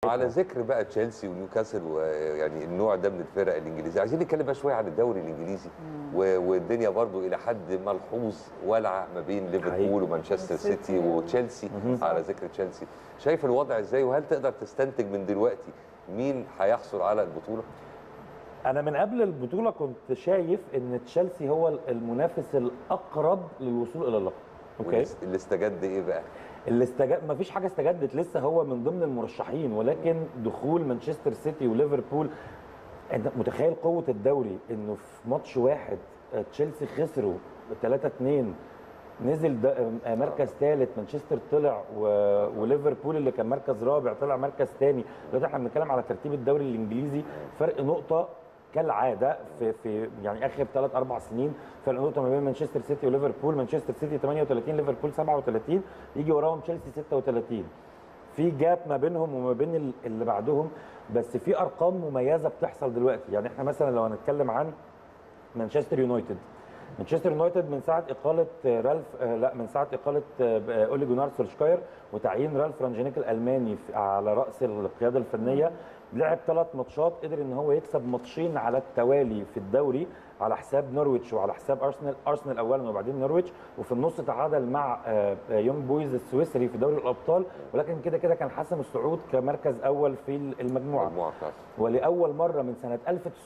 براحتنا على ذكر بقى تشيلسي ونيوكاسل ويعني النوع ده من الفرق الانجليزيه عايزين نتكلم بقى شويه عن الدوري الانجليزي و- والدنيا برضو الى حد ملحوظ ولعه ما بين ليفربول ومانشستر سيتي وتشيلسي على ذكر تشيلسي شايف الوضع ازاي وهل تقدر تستنتج من دلوقتي مين هيحصل على البطوله انا من قبل البطوله كنت شايف ان تشيلسي هو المنافس الاقرب للوصول الى اللقب اوكي واللي- اللي استجد ايه بقى اللي استجد ما فيش حاجه استجدت لسه هو من ضمن المرشحين ولكن دخول مانشستر سيتي وليفربول انت متخيل قوه الدوري انه في ماتش واحد آه، تشيلسي خسروا 3 2 نزل ده آه، مركز ثالث مانشستر طلع و... وليفربول اللي كان مركز رابع طلع مركز ثاني دلوقتي احنا بنتكلم على ترتيب الدوري الانجليزي فرق نقطه كالعاده في في يعني اخر ثلاث اربع سنين فرق نقطه ما بين مانشستر سيتي وليفربول مانشستر سيتي 38 ليفربول 37 يجي وراهم تشيلسي 36 في جاب ما بينهم وما بين ال- اللي بعدهم بس في ارقام مميزه بتحصل دلوقتي يعني احنا مثلا لو هنتكلم عن مانشستر يونايتد مانشستر يونايتد من ساعه اقاله آه، رالف آه، لا من ساعه اقاله آه، آه، اولي جونار سولشكاير وتعيين رالف رانجينيك الالماني في- على راس القياده الفنيه لعب ثلاث ماتشات قدر ان هو يكسب ماتشين على التوالي في الدوري على حساب نورويتش وعلى حساب ارسنال ارسنال اولا وبعدين نورويتش وفي النص تعادل مع آه، آه، يونج بويز السويسري في دوري الابطال ولكن كده كده كان حسم الصعود كمركز اول في المجموعه المجموعه بتاعته ولاول مره من سنه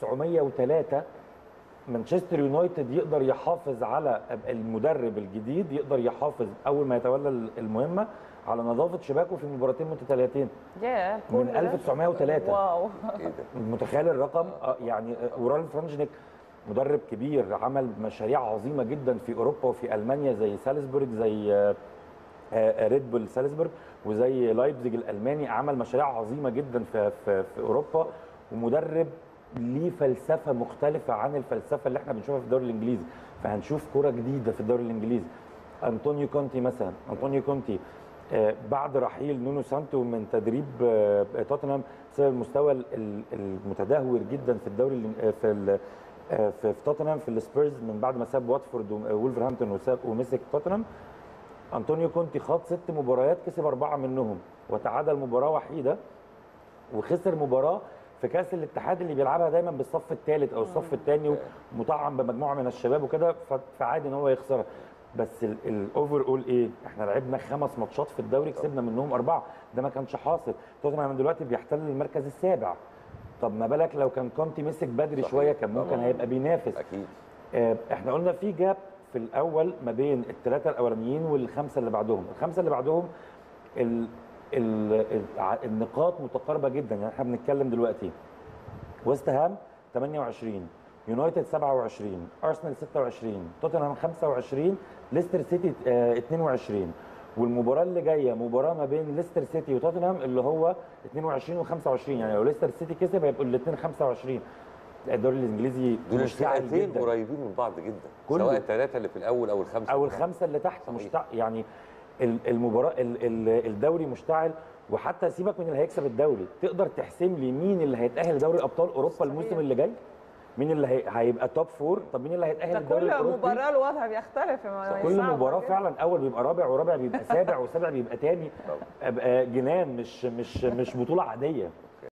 1903 مانشستر يونايتد يقدر يحافظ على المدرب الجديد يقدر يحافظ اول ما يتولى المهمه على نظافه شباكه في مباراتين متتاليتين ياه كل من ده؟ 1903 واو ايه ده متخيل الرقم آه، يعني آه، ورالف فرانجنيك مدرب كبير عمل مشاريع عظيمه جدا في اوروبا وفي المانيا زي سالزبورج زي آه، آه، ريد بول سالزبورج وزي لايبزيج الالماني عمل مشاريع عظيمه جدا في في, في اوروبا ومدرب ليه فلسفه مختلفه عن الفلسفه اللي احنا بنشوفها في الدوري الانجليزي فهنشوف كره جديده في الدوري الانجليزي انطونيو كونتي مثلا انطونيو كونتي آه، بعد رحيل نونو سانتو من تدريب آه، توتنهام بسبب المستوى ال- ال- المتدهور جدا في الدوري الإن- آه، في ال- آه، في في توتنهام في السبيرز من بعد ما ساب واتفورد وولفرهامبتون وساب ومسك توتنهام انطونيو كونتي خاض ست مباريات كسب اربعه منهم وتعادل مباراه وحيده وخسر مباراه في كاس الاتحاد اللي بيلعبها دايما بالصف الثالث او الصف الثاني مطعم بمجموعه من الشباب وكده ف- فعادي ان هو يخسرها بس الاوفر اول ايه احنا لعبنا خمس ماتشات في الدوري كسبنا منهم اربعه ده ما كانش حاصل توتنهام دلوقتي بيحتل المركز السابع طب ما بالك لو كان كونتي مسك بدري صحيح. شويه كان ممكن طبعاً. هيبقى بينافس اكيد آه، احنا قلنا في جاب في الاول ما بين الثلاثه الاولانيين والخمسه اللي بعدهم الخمسه اللي بعدهم ال ال الع- النقاط متقاربه جدا يعني احنا بنتكلم دلوقتي ويست هام 28 يونايتد 27 ارسنال 26 توتنهام 25 ليستر سيتي آه، 22 والمباراه اللي جايه مباراه ما بين ليستر سيتي وتوتنهام اللي هو 22 و25 يعني لو ليستر سيتي كسب هيبقوا الاثنين 25 الدوري الانجليزي دول مشتعل الفرقتين جدا قريبين من بعض جدا كله. سواء الثلاثه اللي في الاول او الخمسه او اللي تحت. الخمسه اللي تحت صحيح. مشتعل يعني ال- المباراه ال- ال- الدوري مشتعل وحتى سيبك من اللي هيكسب الدوري تقدر تحسم لي مين اللي هيتاهل لدوري ابطال اوروبا الموسم اللي جاي مين اللي هي- هيبقى توب فور طب مين اللي هيتاهل ده للدوري كل الاوروبي مباراه الوضع بيختلف ما كل صعب مباراه كده. فعلا اول بيبقى رابع ورابع بيبقى سابع وسابع بيبقى تاني ابقى جنان مش مش مش بطوله عاديه